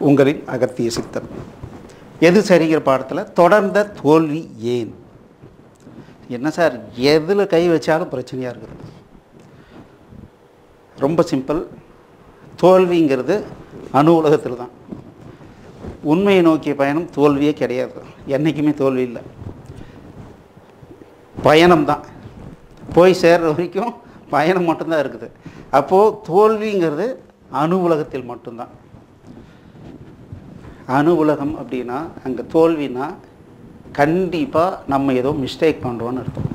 உங்களின் அகத்திய சித்தம் எது சரிங்கிற பாடத்தில் தொடர்ந்த தோல்வி ஏன் என்ன சார் எதில் கை வச்சாலும் பிரச்சனையாக இருக்குது ரொம்ப சிம்பிள் தோல்விங்கிறது அணு உலகத்தில் தான் உண்மையை நோக்கிய பயணம் தோல்வியே கிடையாது என்றைக்குமே தோல்வி இல்லை பயணம் தான் போய் சேர்ற வரைக்கும் பயணம் மட்டும்தான் இருக்குது அப்போது தோல்விங்கிறது அணு உலகத்தில் மட்டும்தான் அணு உலகம் அப்படின்னா அங்கே தோல்வினா கண்டிப்பாக நம்ம ஏதோ மிஸ்டேக் பண்ணுறோன்னு அர்த்தம்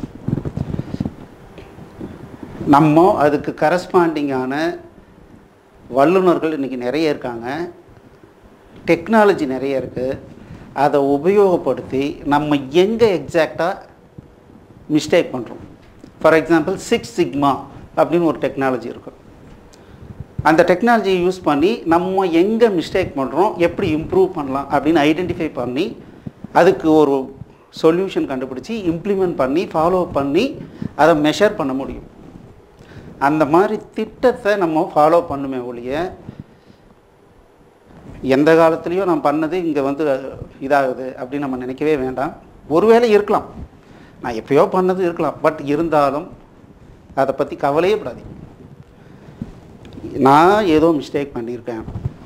நம்ம அதுக்கு கரஸ்பாண்டிங்கான வல்லுநர்கள் இன்றைக்கி நிறைய இருக்காங்க டெக்னாலஜி நிறைய இருக்குது அதை உபயோகப்படுத்தி நம்ம எங்கே எக்ஸாக்டாக மிஸ்டேக் பண்ணுறோம் ஃபார் எக்ஸாம்பிள் சிக்ஸ் சிக்மா அப்படின்னு ஒரு டெக்னாலஜி இருக்கும் அந்த டெக்னாலஜியை யூஸ் பண்ணி நம்ம எங்கே மிஸ்டேக் பண்ணுறோம் எப்படி இம்ப்ரூவ் பண்ணலாம் அப்படின்னு ஐடென்டிஃபை பண்ணி அதுக்கு ஒரு சொல்யூஷன் கண்டுபிடிச்சி இம்ப்ளிமெண்ட் பண்ணி ஃபாலோ பண்ணி அதை மெஷர் பண்ண முடியும் அந்த மாதிரி திட்டத்தை நம்ம ஃபாலோ பண்ணுமே ஒழிய எந்த காலத்துலேயும் நான் பண்ணது இங்கே வந்து இதாகுது அப்படின்னு நம்ம நினைக்கவே வேண்டாம் ஒருவேளை இருக்கலாம் நான் எப்பயோ பண்ணது இருக்கலாம் பட் இருந்தாலும் அதை பற்றி கவலையே படாதீங்க நான் ஏதோ மிஸ்டேக் பண்ணியிருக்கேன்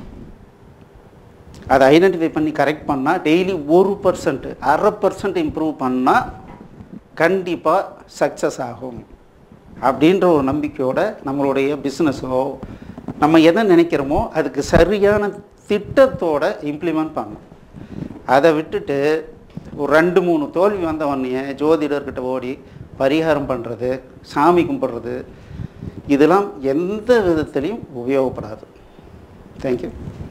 அதை ஐடென்டிஃபை பண்ணி கரெக்ட் பண்ணால் டெய்லி ஒரு பர்சன்ட் அரை பர்சன்ட் இம்ப்ரூவ் பண்ணால் கண்டிப்பாக சக்ஸஸ் ஆகும் அப்படின்ற ஒரு நம்பிக்கையோட நம்மளுடைய பிஸ்னஸோ நம்ம எதை நினைக்கிறோமோ அதுக்கு சரியான திட்டத்தோட இம்ப்ளிமெண்ட் பண்ணணும் அதை விட்டுட்டு ஒரு ரெண்டு மூணு தோல்வி வந்த உடனே ஜோதிடர்கிட்ட ஓடி பரிகாரம் பண்ணுறது சாமி கும்பிட்றது இதெல்லாம் எந்த விதத்துலேயும் உபயோகப்படாது தேங்க்யூ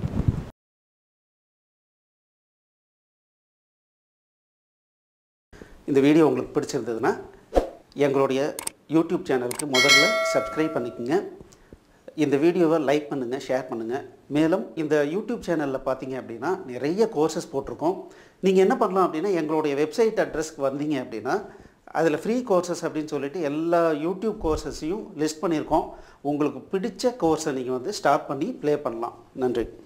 இந்த வீடியோ உங்களுக்கு பிடிச்சிருந்ததுன்னா எங்களுடைய யூடியூப் சேனலுக்கு முதல்ல சப்ஸ்கிரைப் பண்ணிக்கோங்க இந்த வீடியோவை லைக் பண்ணுங்கள் ஷேர் பண்ணுங்கள் மேலும் இந்த யூடியூப் சேனலில் பார்த்தீங்க அப்படின்னா நிறைய கோர்சஸ் போட்டிருக்கோம் நீங்கள் என்ன பண்ணலாம் அப்படின்னா எங்களுடைய வெப்சைட் அட்ரஸ்க்கு வந்தீங்க அப்படின்னா அதில் ஃப்ரீ கோர்சஸ் அப்படின்னு சொல்லிட்டு எல்லா யூடியூப் கோர்சஸையும் லிஸ்ட் பண்ணியிருக்கோம் உங்களுக்கு பிடிச்ச கோர்ஸை நீங்கள் வந்து ஸ்டார்ட் பண்ணி ப்ளே பண்ணலாம் நன்றி